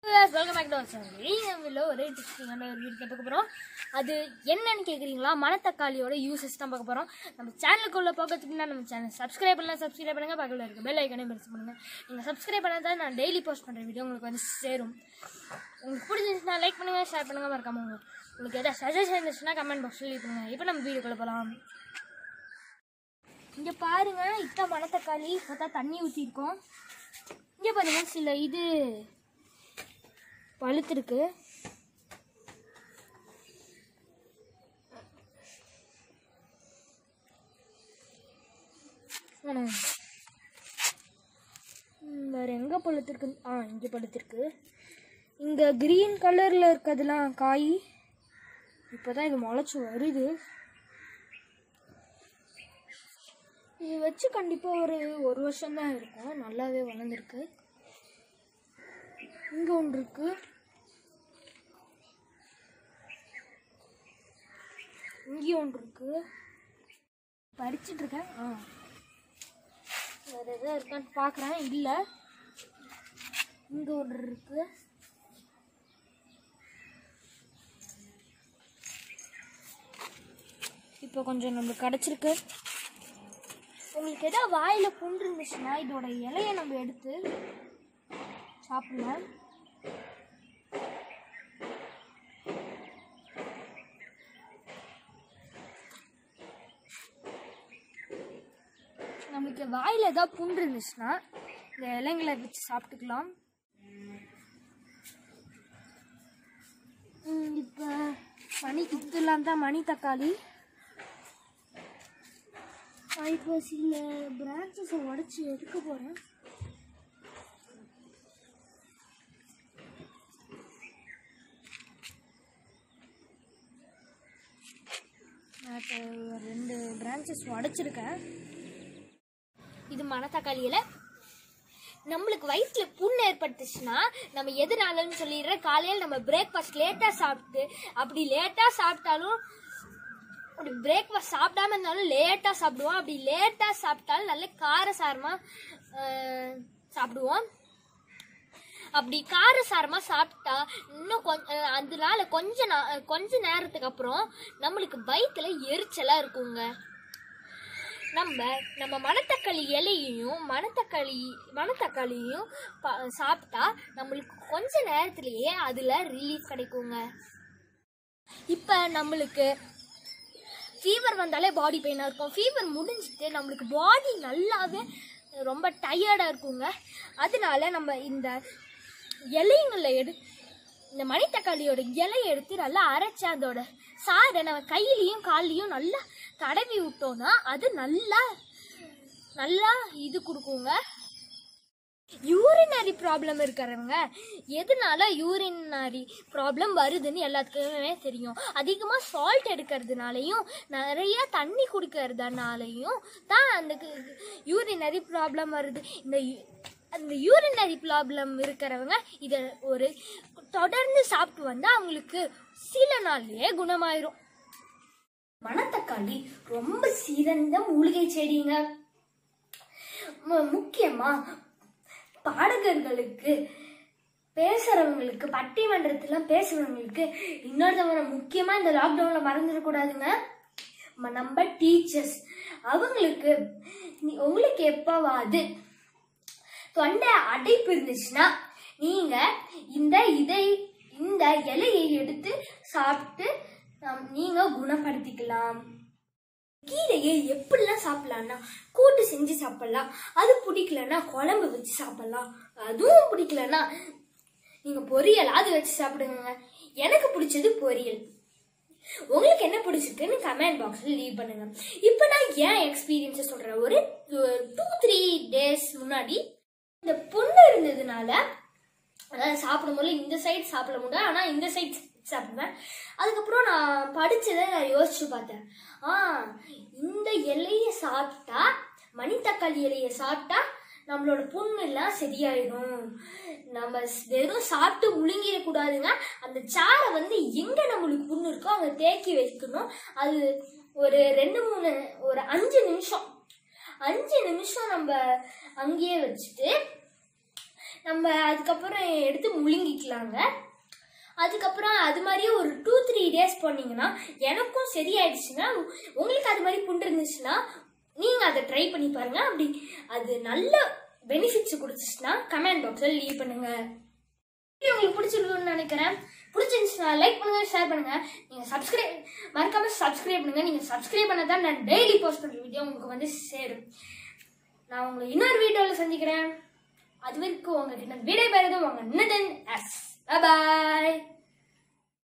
welcome back to channel ஒரு இன்ட்ரெஸ்டிங்கான ஒரு வீடியோ பார்க்க போகிறோம் அது என்னன்னு கேட்குறீங்களா மணத்தக்காளியோட யூசஸ் தான் பார்க்க போகிறோம் நம்ம சேனலுக்குள்ள பார்க்கறதுக்கு முன்னாடி நம்ம சேனல் சப்ஸ்கிரைப் பண்ணலாம் சப்ஸ்கிரைப் பண்ணுங்க பக்கத்தில் இருக்க பெல் ஐக்கனே பிரஸ் பண்ணுங்க நீங்கள் சப்ஸ்கிரைப் பண்ணால் தான் நான் டெய்லி போஸ்ட் பண்ணுற வீடியோ உங்களுக்கு வந்து சேரும் உங்களுக்கு பிடிச்சிருந்துச்சுன்னா லைக் பண்ணுங்க ஷேர் பண்ணுங்க மறக்காம உங்க- உங்களுக்கு எதாவது சஜஷன் இருந்துச்சுன்னா கமெண்ட் பாக்ஸில் லீவ் பண்ணுங்க இப்போ நம்ம வீடியோக்குள்ள போகலாம் இங்கே பாருங்க இத்த மணத்தக்காளி இப்போ தான் தண்ணி ஊற்றிருக்கோம் இங்கே பாருங்க சில இது பழுத்திருக்கு ஆனா, ம், வேற எங்க பழுத்திருக்கு ஆ இங்க பழுத்திருக்கு இங்க கிரீன் கலர்ல இருக்கிறதுலாம் காய் இப்பதான் இது முளைச்சு வருது இது வச்சு கண்டிப்பா ஒரு ஒரு வருஷம் தான் இருக்கும் நல்லாவே வளர்ந்துருக்கு இங்க ஒன்று இருக்கு இங்கேயும் ஒன்று இருக்கு படிச்சுட்டு இருக்கேன் ஆ வேற எதாவது இருக்கான்னு பார்க்குறேன் இல்லை இங்க ஒன்று இருக்கு இப்போ கொஞ்சம் நம்மளுக்கு கிடச்சிருக்கு உங்களுக்கு எதாவது வாயில் புண்டு இருந்துச்சுன்னா இதோட இலையை நம்ம எடுத்து சாப்பிடலாம் நம்மளுக்கு வாயில் ஏதாவது புண்டு இருந்துச்சுன்னா இந்த இலைங்களை வச்சு சாப்பிட்டுக்கலாம் இப்போ மணி குத்துலாம் தான் மணி தக்காளி நான் இப்போ சில பிரான்ச்சஸை உடச்சி எடுக்க போகிறேன் நான் இப்போ ஒரு ரெண்டு பிரான்ச்சஸ் உடச்சிருக்கேன் இது மணத்தக்காளியில் நம்மளுக்கு வயிற்றுல புண்ணு ஏற்பட்டுச்சுன்னா நம்ம எதனாலன்னு சொல்லிடுறேன் காலையில் நம்ம பிரேக்ஃபாஸ்ட் லேட்டாக சாப்பிட்டு அப்படி லேட்டாக சாப்பிட்டாலும் அப்படி பிரேக்ஃபாஸ்ட் சாப்பிடாம இருந்தாலும் லேட்டாக சாப்பிடுவோம் அப்படி லேட்டாக சாப்பிட்டாலும் நல்ல காரசாரமாக சாப்பிடுவோம் அப்படி காரசாரமாக சாப்பிட்டா இன்னும் கொஞ்ச அதனால கொஞ்ச நா- கொஞ்ச நேரத்துக்கு அப்புறம் நம்மளுக்கு வயிற்றுல எரிச்சலாக இருக்குங்க நம்ம நம்ம மணத்தக்காளி இலையையும் மணத்தக்காளி மணத்தக்காளியும் ப- சாப்பிட்டா நம்மளுக்கு கொஞ்ச நேரத்திலேயே அதில் ரிலீஃப் கிடைக்குங்க இப்போ நம்மளுக்கு ஃபீவர் வந்தாலே பாடி பெயினாக இருக்கும் ஃபீவர் முடிஞ்சிட்டு நம்மளுக்கு பாடி நல்லாவே ரொம்ப டயர்டாக இருக்குங்க அதனால நம்ம இந்த இலைங்களை எடு இந்த மணித்தக்காளியோட இலையை எடுத்து நல்லா அரைச்சி அதோட சாறை நம்ம கையிலையும் கால்லையும் நல்லா தடவி விட்டோம்னா அது நல்லா நல்லா இது கொடுக்குங்க யூரினரி ப்ராப்ளம் இருக்கிறவங்க எதனால யூரினரி ப்ராப்ளம் வருதுன்னு எல்லாத்துக்குமே தெரியும் அதிகமாக சால்ட் எடுக்கிறதுனாலையும் நிறைய தண்ணி குடிக்கிறதுனாலையும் தான் அந்த யூரினரி ப்ராப்ளம் வருது இந்த யு- அந்த யூரினரி ப்ராப்ளம் இருக்கிறவங்க இதை ஒரு தொடர்ந்து சாப்பிட்டு வந்தால் அவங்களுக்கு சில நாள்லயே குணமாயிரும் மணத்தக்காளி ரொம்ப சிறந்த மூலிகை செடிங்க மு- முக்கியமா பாடகர்களுக்கு பேசுறவங்களுக்கு பட்டிமன்றத்துல பேசுறவங்களுக்கு இன்னொருத்தவங்க முக்கியமா இந்த லாக்டவுன்ல மறந்துடக்கூடாதுங்க ம- நம்ம டீச்சர்ஸ் அவங்களுக்கு நீ- உங்களுக்கு எப்பவாது தொண்டை அடைப்பு இருந்துச்சுன்னா நீங்க இந்த இதை இந்த இலையை எடுத்து சாப்பிட்டு நம்- நீங்க குணப்படுத்திக்கலாம் கீரையை எப்படிலாம் சாப்பிடலாம்னா கூட்டு செஞ்சு சாப்பிடலாம் அது பிடிக்கலன்னா குழம்பு வச்சு சாப்பிடலாம் அதுவும் பிடிக்கலன்னா நீங்க பொரியலாவது வச்சு சாப்பிடுங்க எனக்கு பிடிச்சது பொரியல் உங்களுக்கு என்ன பிடிச்சிருக்குன்னு கமெண்ட் பாக்ஸில் லீவ் பண்ணுங்க இப்போ நான் ஏன் எக்ஸ்பீரியன்ஸை சொல்றேன் ஒரு டூ த்ரீ டேஸ் முன்னாடி இந்த புண்ணு இருந்ததுனால அதாவது சாப்பிடும்போது இந்த சைடு சாப்பிட முடியாது ஆனால் இந்த சைடு சாப்பிடுவேன் அதுக்கப்புறம் நான் படிச்சதை நான் யோசிச்சு பார்த்தேன் ஆ இந்த இலையை சாப்பிட்டா மணித்தக்காளி இலையை சாப்பிட்டா நம்மளோட புண்ணெல்லாம் சரியாயிடும் நம்ம வெறும் சாப்பிட்டு முழுங்கிடக்கூடாதுங்க அந்த சாரை வந்து எங்க நம்மளுக்கு புண்ணு இருக்கோ அங்க தேக்கி வைக்கணும் அது ஒரு ரெண்டு மூணு ஒரு அஞ்சு நிமிஷம் அஞ்சு நிமிஷம் நம்ம அங்கேயே வச்சுட்டு நம்ம அதுக்கப்புறம் எடுத்து முழுங்கிக்கலாம் பண்ணிக்கலாங்க அதுக்கப்புறம் அது மாதிரியே ஒரு டூ த்ரீ டேஸ் பண்ணீங்கன்னா எனக்கும் சரியாயிடுச்சுன்னா உங்களுக்கு அது மாதிரி புண்டு இருந்துச்சுன்னா நீங்கள் அதை ட்ரை பண்ணி பாருங்க அப்படி அது நல்ல பெனிஃபிட்ஸ் கொடுத்துச்சுன்னா கமெண்ட் பாக்ஸில் லீவ் பண்ணுங்க வீடியோ உங்களுக்கு பிடிச்சிருக்குன்னு நினைக்கிறேன் பிடிச்சிருந்துச்சுன்னா லைக் பண்ணுங்க ஷேர் பண்ணுங்க நீங்க சப்ஸ்கிரைப் மறக்காம சப்ஸ்கிரைப் பண்ணுங்க நீங்க சப்ஸ்கிரைப் பண்ண தான் நான் டெய்லி போஸ்ட் பண்ற வீடியோ உங்களுக்கு வந்து சேரும் நான் உங்களை இன்னொரு வீடியோவில் சந்திக்கிறேன் அது வரைக்கும் உங்ககிட்ட விடை பெறுதும் உங்க நிதன் எஸ் பாய்